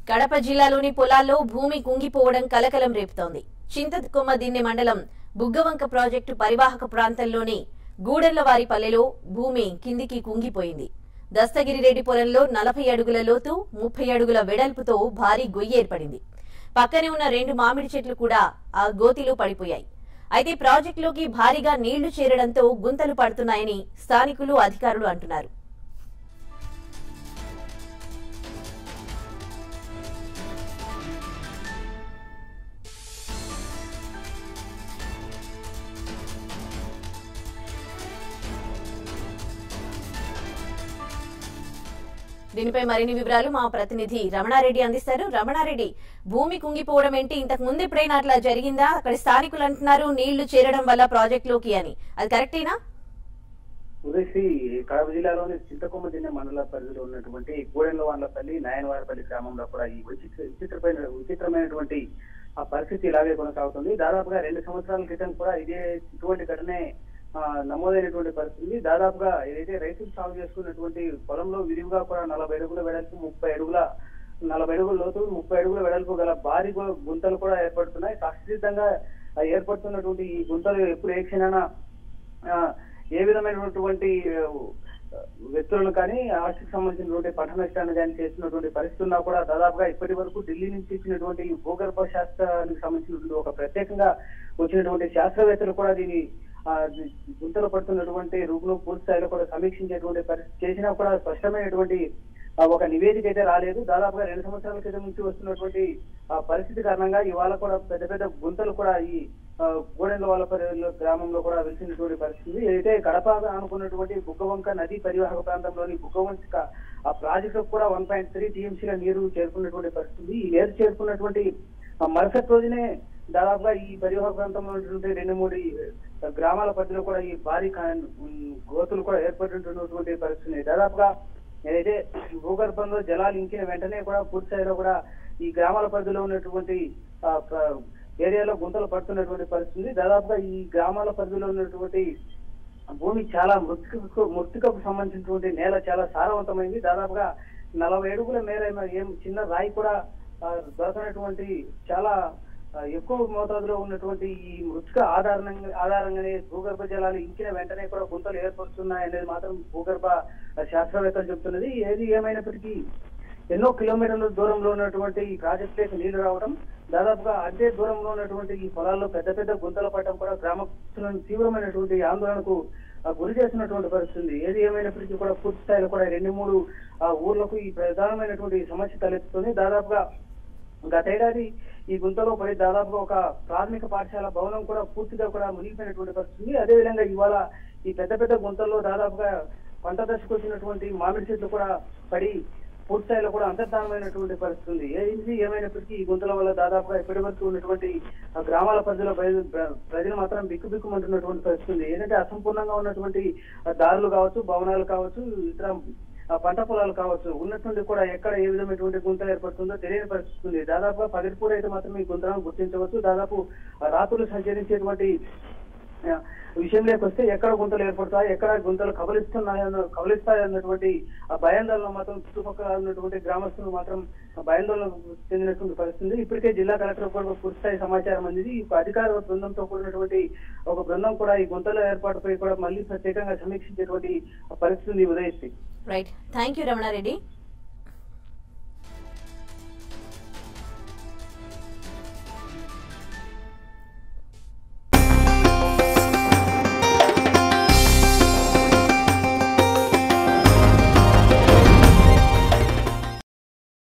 కడప జిల్లాలోని పొలాల్లో భూమి కుంగిపోవడం కలకలం రేపుతోంది చింతకొమ్మ దిన్నె మండలం బుగ్గవంక ప్రాజెక్టు పరివాహక ప్రాంతంలోని గూడెర్లవారి పల్లెలో భూమి కిందికి కుంగిపోయింది దస్తగిరిరెడ్డి పొలంలో నలభై అడుగుల లోతు ముప్పై అడుగుల వెడల్పుతో భారీ గొయ్యి ఏర్పడింది పక్కనే ఉన్న రెండు మామిడి చెట్లు కూడా ఆ గోతిలో పడిపోయాయి అయితే ప్రాజెక్టులోకి భారీగా నీళ్లు చేరడంతో గుంతలు పడుతున్నాయని స్థానికులు అధికారులు అంటున్నారు దీనిపై మరిన్ని వివరాలు మా ప్రతినిధి రమణారెడ్డి అందిస్తారు రమణారెడ్డి భూమి కుంగిపోవడం ఏంటి ఇంతకు ముందు ఎప్పుడైనా అట్లా జరిగిందా అక్కడ స్థానికులు అంటున్నారు నీళ్లు చేరడం వల్ల ప్రాజెక్టులోకి అని అది కరెక్టేనా ఉదయశ్రీ కడప జిల్లాలోని చింతకొమ్మ దిన్నె మండల పరిధిలో ఉన్నటువంటి గూడెంలవాన్లపల్లి నాయనవారిపల్లి గ్రామంలో కూడా ఈ విచిత్ర విచిత్రమైన విచిత్రమైనటువంటి ఆ పరిస్థితి ఇలాగే కొనసాగుతుంది దాదాపుగా రెండు సంవత్సరాల క్రితం కూడా ఇదే ఇటువంటి ఘటనే ఆ, నమోదైనటువంటి పరిస్థితి దాదాపుగా ఏదైతే రైతులు సాగు చేసుకున్నటువంటి పొలంలో విరివిగా కూడా నలభై అడుగుల వెడల్పు ముప్పై అడుగుల నలభై అడుగుల లోతు ముప్పై అడుగుల వెడల్పు గల భారీ గు- గుంతలు కూడా ఏర్పడుతున్నాయి కష్టసిద్ధంగా ఆ, ఏర్పడుతున్నటువంటి ఈ గుంతలు ఎప్పుడు ఏ క్షణాన ఆ, ఏ విధమైనటువంటి ఆ, వ్యక్తులను కానీ ఆస్తికి సంబంధించినటువంటి పంట నష్టాన్ని కానీ చేస్తున్నటువంటి పరిస్థితి ఉన్నా కూడా దాదాపుగా ఇప్పటి వరకు ఢిల్లీ నుంచి ఇచ్చినటువంటి ఈ భూగర్భ శాస్త్రానికి సంబంధించినటువంటి ఒక ప్రత్యేకంగా వచ్చినటువంటి శాస్త్రవేత్తలు కూడా దీని ఆ, ది- గుంతలు పడుతున్నటువంటి రూపును పూర్తి స్థాయిలో కూడా సమీక్షించేటువంటి పరిస్థితి చేసినా కూడా స్పష్టమైనటువంటి ఆ, ఒక నివేదిక అయితే రాలేదు దాదాపుగా రెండు సంవత్సరాల క్రితం నుంచి వస్తున్నటువంటి ఆ, పరిస్థితి కారణంగా ఇవాళ కూడా పెద్ద పెద్ద గుంతలు కూడా ఈ ఆ, గూడెంల వాళ్ళ గ్రామంలో కూడా వెలిసినటువంటి పరిస్థితి అయితే కడప అనుకున్నటువంటి బుగ్గవంక నదీ పరివాహక ప్రాంతంలోని బుగ్గవంక ఆ ప్రాజెక్టు కూడా వన్ పాయింట్ త్రీ టీఎంసీల నీరు చేరుకున్నటువంటి పరిస్థితి ఈ నీరు చేరుకున్నటువంటి ఆ మరుసటి రోజునే దాదాపుగా ఈ పరివాహక ప్రాంతంలో ఉన్నటువంటి రెండు మూడు ఈ గ్రామాల పరిధిలో కూడా ఈ భారీ కా- ఉమ్, గోతులు కూడా ఏర్పడినటువంటి పరిస్థితి దాదాపుగా ఏదైతే భూగర్భంలో జలాలు ఇంకిన వెంటనే కూడా పూర్తి స్థాయిలో కూడా ఈ గ్రామాల పరిధిలో ఉన్నటువంటి ఆ, ప్ర- ఏరియాలో గుంతలు పడుతున్నటువంటి పరిస్థితి దాదాపుగా ఈ గ్రామాల పరిధిలో ఉన్నటువంటి భూమి చాలా మృతికకు మృతికకు సంబంధించినటువంటి నేల చాలా సారవంతమైంది దాదాపుగా నలభై అడుగుల మేర ఏం చిన్న రాయి కూడా ఆ, దొరకనటువంటి చాలా ఆ, ఎక్కువ మోతాదులో ఉన్నటువంటి ఈ మృతిక ఆధారంగా ఆధారంగానే భూగర్భ జలాలు ఇంకిన వెంటనే కూడా గుంతలు ఏర్పడుతున్నాయి అనేది మాత్రం భూగర్భ శాస్త్రవేత్తలు చెప్తున్నది ఏది ఏమైనప్పటికీ ఎన్నో కిలోమీటర్ల దూరంలో ఉన్నటువంటి ఈ ప్రాజెక్టులకు నీళ్లు రావడం దాదాపుగా అదే దూరంలో ఉన్నటువంటి ఈ పొలాల్లో పెద్ద పెద్ద గుంతలు పడటం కూడా గ్రామస్తులను తీవ్రమైనటువంటి ఆందోళనకు ఆ, గురి చేస్తున్నటువంటి పరిస్థితి ఉంది. ఏది ఏమైనప్పటికీ కూడా పూర్తి స్థాయిలో కూడా రెండు మూడు ఆ, ఊర్లకు ఈ ప్రధానమైనటువంటి సమస్య తలెత్తుతుంది దాదాపుగా గతేడాది ఈ గుంతలో పడి దాదాపుగా ఒక ప్రాథమిక పాఠశాల భవనం కూడా పూర్తిగా కూడా మునిగిపోయినటువంటి పరిస్థితి ఉంది. అదే విధంగా ఇవాళ ఈ పెద్ద పెద్ద గుంతల్లో దాదాపుగా పంట దశకు వచ్చినటువంటి మామిడి చెట్లు కూడా పడి పూర్తి స్థాయిలో కూడా అంతర్ధానమైనటువంటి పరిస్థితి ఉంది ఏది ఏమైనప్పటికీ ఈ గుంతల వల్ల దాదాపుగా ఇప్పటి వరకు ఉన్నటువంటి ఆ గ్రామాల ప్రజల ప్రజలు ప్ర- ప్రజలు మాత్రం బిక్కుబిక్కుమంటున్నటువంటి పరిస్థితి ఉంది ఏంటంటే అసంపూర్ణంగా ఉన్నటువంటి ఆ దారులు కావచ్చు భవనాలు కావచ్చు ఇతర ఆ పంట పొలాలు కావచ్చు ఉన్నటువంటి కూడా ఎక్కడ ఏ విధమైనటువంటి గుంత ఏర్పడుతుందో తెలియని పరిస్థితి ఉంది దాదాపుగా పగటిపూట అయితే మాత్రం ఈ గుంతలను గుర్తించవచ్చు దాదాపు ఆ రాత్రులు సంచరించేటువంటి ఆ, విషయంలోకి వస్తే ఎక్కడ గుంతలు ఏర్పడతాయి ఎక్కడ గుంతలు కబలిస్తున్నాయన్న కబలిస్తాయన్నటువంటి ఆ భయాందోళన మాత్రం చుట్టుపక్కల ఉన్నటువంటి గ్రామస్తులు మాత్రం ఆ భయాందోళన చెందినటువంటి పరిస్థితి ఉంది. ఇప్పటికే జిల్లా కలెక్టర్ కూడా పూర్తిస్థాయి సమాచారం అందింది ఈ అధికార బృందంతో కూడినటువంటి ఒక బృందం కూడా ఈ గుంతల ఏర్పాటుపై కూడా మళ్ళీ ప్రత్యేకంగా సమీక్షించేటువంటి పరిస్థితి ఉంది ఉదయిస్తుంది రైట్ థ్యాంక్ యూ రమణారెడ్డి